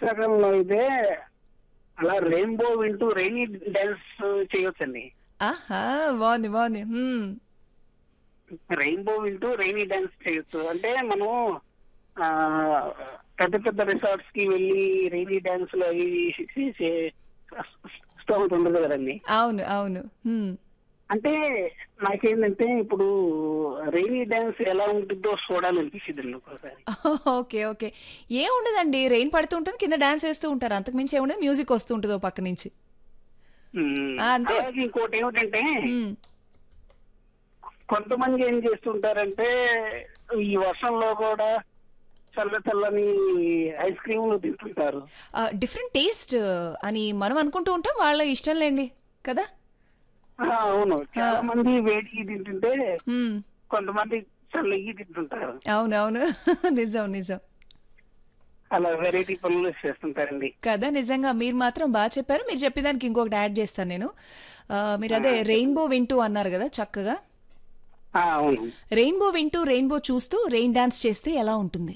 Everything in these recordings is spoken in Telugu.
వర్షాకాలంలో అయితే అలా రెయిన్బో వింటూ రైనీ డాన్స్ చేయొచ్చండి ఆహా బాగుంది బాగుంది హ్మ్. రెయిన్బో వింటూ రైనీ డాన్స్ చేయొచ్చు అంటే మనం ఆ, పెద్ద పెద్ద రిసార్ట్స్ కి వెళ్ళి రైనీ డాన్స్ లో అవి చేసే స్తోమత ఉండదు కదండి అవును అవును హ్మ్. అంటే నాకేంటంటే ఇప్పుడు రైనీ డాన్స్ ఎలా ఉంటుందో చూడాలనిపించింది ఒకసారి ఓకే ఓకే ఏ ఉండదండి రెయిన్ పడుతూ ఉంటుంది కింద డాన్స్ వేస్తూ ఉంటారు అంతకుమించి ఏముండదు మ్యూజిక్ వస్తూ ఉంటుంది ఓ పక్క నుంచి ఉమ్, ఆ, అంతే. అలాగే ఇంకోటి ఏమిటంటే హ్మ్. కొంతమంది ఏం చేస్తుంటారంటే ఈ వర్షంలో కూడా చల్ల చల్లని ఐస్ క్రీములు తింటుంటారు ఆ, డిఫరెంట్ టేస్ట్ అని మనం అనుకుంటూ ఉంటాం వాళ్ళ ఇష్టం లేండి కదా ఆ, అవును చాలా మంది వేడికి తింటుంటే హ్మ్. కొంతమంది చల్లగి తింటుంటారు అవును అవును నిజం నిజం అలా వెరైటీ పనులు చేస్తుంటారండి కదా నిజంగా మీరు మాత్రం బాగా చెప్పారు మీరు చెప్పేదానికి ఇంకొకటి యాడ్ చేస్తాను నేను ఆ, మీరు అదే రెయిన్బో వింటూ అన్నారు కదా చక్కగా ఆ, అవును రెయిన్బో వింటూ రెయిన్బో చూస్తూ రెయిన్ డాన్స్ చేస్తే ఎలా ఉంటుంది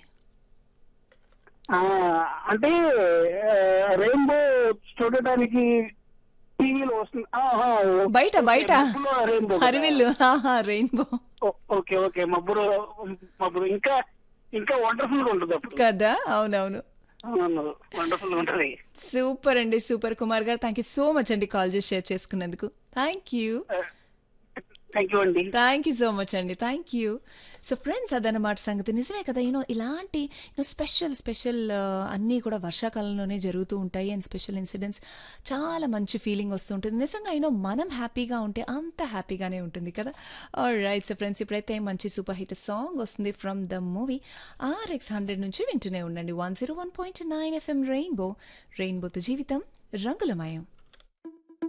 ఆ, అంటే రెయిన్బో చూడటానికి టీవీలో వస్తుంది ఆహా, బయట బయట మబ్బులో రెయిన్బో కదా. హరివిల్లు రెయిన్బో ఓ- ఓకే ఓకే మబ్బులు మబ్బులు ఇంకా ఇంకా వండర్ఫుల్ గా ఉంటుంది అప్పుడు కదా అవునవును అవును వండర్ఫుల్ గా ఉంటది సూపర్ అండి super Kumar garu thank you so much అండి కాల్ చేసి షేర్ చేసుకున్నందుకు థ్యాంక్ యూ థ్యాంక్ యూ అండి థ్యాంక్ యూ సో మచ్ అండి థ్యాంక్ యూ సో ఫ్రెండ్స్ అదనమాట సంగతి నిజమే కదా యూనో ఇలాంటి యూనో స్పెషల్ స్పెషల్ అన్నీ కూడా వర్షాకాలంలోనే జరుగుతూ ఉంటాయి అండ్ స్పెషల్ ఇన్సిడెంట్స్ చాలా మంచి ఫీలింగ్ వస్తుంటుంది నిజంగా యూనో మనం హ్యాపీగా ఉంటే అంత హ్యాపీగానే ఉంటుంది కదా రైట్ సో ఫ్రెండ్స్ ఇప్పుడైతే మంచి సూపర్ హిట్ సాంగ్ వస్తుంది from the movie RX hundred నుంచి వింటూనే ఉండండి one zero one point nine FM rainbow రెయిన్బోతో జీవితం రంగులమయం